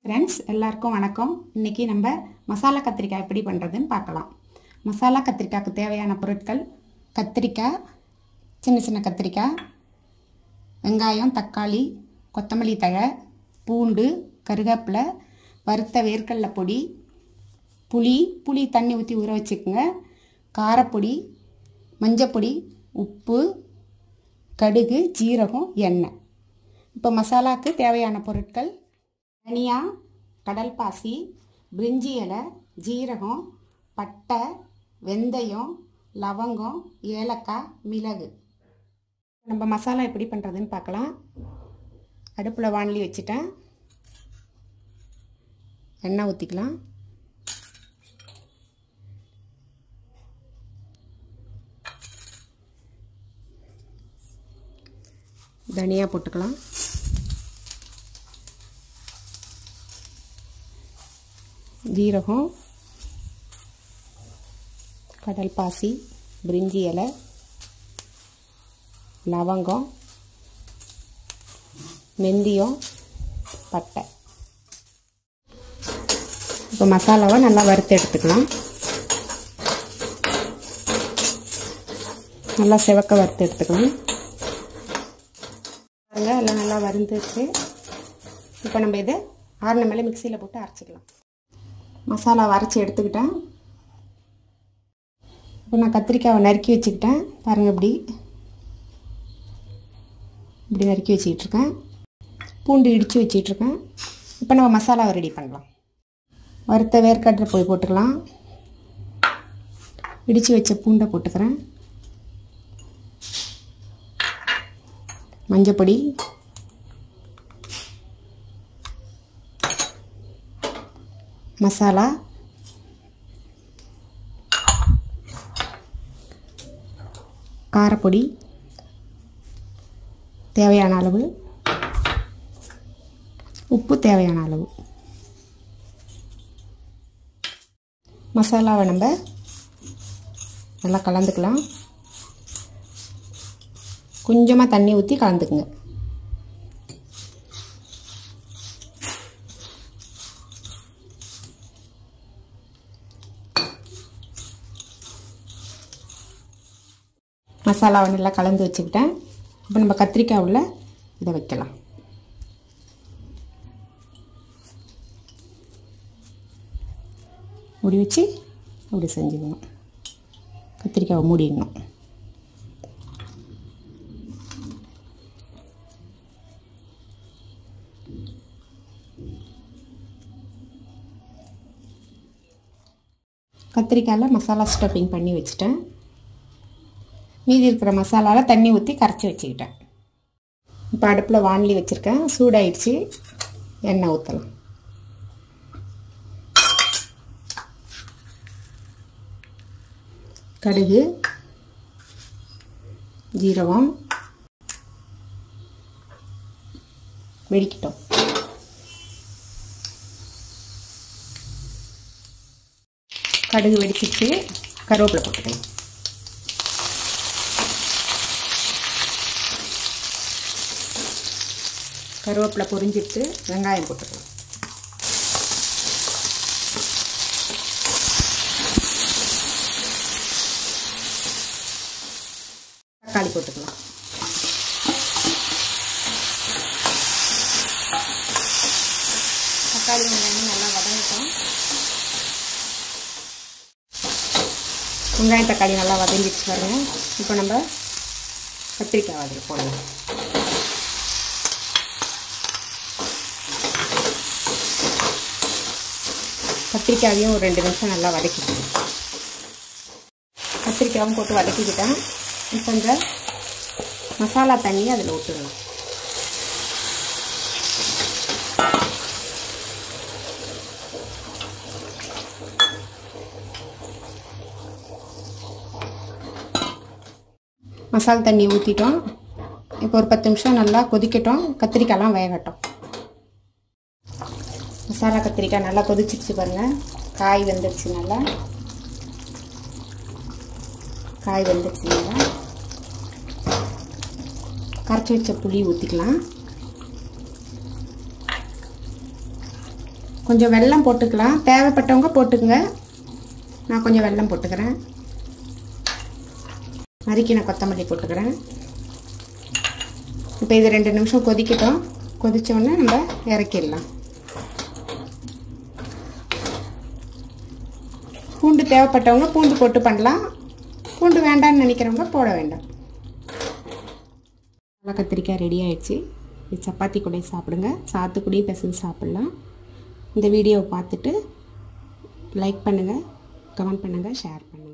friends எல்லாருக்கும் வணக்கம் இன்றைக்கி நம்ம மசாலா கத்திரிக்காய் எப்படி பண்ணுறதுன்னு பார்க்கலாம் மசாலா கத்திரிக்காய்க்கு தேவையான பொருட்கள் கத்திரிக்காய் சின்ன சின்ன கத்திரிக்காய் வெங்காயம் தக்காளி கொத்தமல்லி தழை பூண்டு கருவேப்பிலை வறுத்த வேர்க்கடலை பொடி புளி புளி தண்ணி ஊற்றி ஊற வச்சுக்கோங்க காரப்பொடி மஞ்சப்பொடி உப்பு கடுகு ஜீரகம் எண்ணெய் இப்போ மசாலாவுக்கு தேவையான பொருட்கள் தனியா கடல் பாசி பிரிஞ்சி இலை ஜீரகம் பட்டை வெந்தயம் லவங்கம் ஏலக்காய் மிளகு நம்ம மசாலா எப்படி பண்ணுறதுன்னு பார்க்கலாம் அடுப்பில் வானலி வச்சுட்டேன் எண்ணெய் ஊற்றிக்கலாம் தனியா போட்டுக்கலாம் ஜீரகம் கடல் பாசி பிரிஞ்சி இலை லவங்கம் மெந்தியம் பட்டை இப்போ மசாலாவை நல்லா வறுத்து எடுத்துக்கலாம் நல்லா செவக்க வறுத்து எடுத்துக்கலாம் பாருங்க எல்லாம் நல்லா வறுந்துச்சு இப்போ நம்ம இதை ஆறின மேலே மிக்சியில் போட்டு அரைச்சிக்கலாம் மசாலா அரைச்சி எடுத்துக்கிட்டேன் இப்போ நான் கத்திரிக்காவை நறுக்கி வச்சுக்கிட்டேன் பாருங்கள் இப்படி இப்படி நறுக்கி வச்சுக்கிட்டுருக்கேன் பூண்டு இடித்து வச்சிட்ருக்கேன் இப்போ நம்ம மசாலாவை ரெடி பண்ணலாம் வறுத்த வேர்க்கடலை போய் போட்டுக்கலாம் இடித்து வச்ச பூண்டை போட்டுக்கிறேன் மஞ்சப்பொடி மசாலா காரப்பொடி தேவையான அளவு உப்பு தேவையான அளவு மசாலாவை நம்ம நல்லா கலந்துக்கலாம் கொஞ்சமாக தண்ணி ஊற்றி கலந்துக்குங்க மசாலாவை நல்லா கலந்து வச்சுக்கிட்டேன் இப்போ நம்ம கத்திரிக்காய் உள்ள இதை வைக்கலாம் மூடி வச்சு அப்படி செஞ்சுக்கணும் கத்திரிக்காவை மூடிடணும் கத்திரிக்காயில் மசாலா ஸ்டஃபிங் பண்ணி வச்சுட்டேன் மீதி இருக்கிற மசாலாவில் தண்ணி ஊற்றி கரைச்சி வச்சுக்கிட்டேன் இப்போ அடுப்பில் வானலி வச்சுருக்கேன் சூடாயிடுச்சு எண்ணெய் ஊற்றலாம் கடுகு ஜீரகம் வெடிக்கிட்டோம் கடுகு வெடிச்சிட்டு கருவேப்பிலை போட்டுக்கலாம் கருவேப்பிலை பொரிஞ்சிட்டு வெங்காயம் போட்டுக்கலாம் தக்காளி போட்டுக்கலாம் தக்காளி வெங்காயம் நல்லா வதங்கிட்டோம் வெங்காயம் தக்காளி நல்லா வதங்கிடுச்சு பாருங்க இப்போ நம்ம கத்திரிக்காய் அதில் போடலாம் கத்திரிக்காயையும் ஒரு ரெண்டு நிமிஷம் நல்லா வதக்கிக்கணும் கத்திரிக்காயும் போட்டு வதக்கிக்கிட்டேன் இப்போ இந்த மசாலா தண்ணியை அதில் ஊற்றிடலாம் மசாலா தண்ணி ஊற்றிட்டோம் இப்போ ஒரு பத்து நிமிஷம் நல்லா கொதிக்கட்டும் கத்திரிக்காய்லாம் வேகட்டும் மசாலா கத்திரிக்காய் நல்லா கொதிச்சிருச்சு பாருங்கள் காய் வெந்துருச்சு நல்லா காய் வெந்துருச்சு நல்லா கரைச்சி வச்ச புளி ஊற்றிக்கலாம் கொஞ்சம் வெல்லம் போட்டுக்கலாம் தேவைப்பட்டவங்க போட்டுக்குங்க நான் கொஞ்சம் வெல்லம் போட்டுக்கிறேன் நறுக்கின கொத்தமல்லி போட்டுக்கிறேன் இப்போ இது ரெண்டு நிமிஷம் கொதிக்கட்டும் கொதித்தோடனே நம்ம இறக்கிடலாம் பூண்டு தேவைப்பட்டவங்க பூண்டு போட்டு பண்ணலாம் பூண்டு வேண்டாம்னு நினைக்கிறவங்க போட வேண்டாம் நல்லா கத்திரிக்காய் ரெடி ஆயிடுச்சு இது சப்பாத்தி கூட சாப்பிடுங்க சாத்துக்குடி பிசைஞ்சு சாப்பிட்லாம் இந்த வீடியோவை பார்த்துட்டு லைக் பண்ணுங்கள் கமெண்ட் பண்ணுங்கள் ஷேர் பண்ணுங்கள்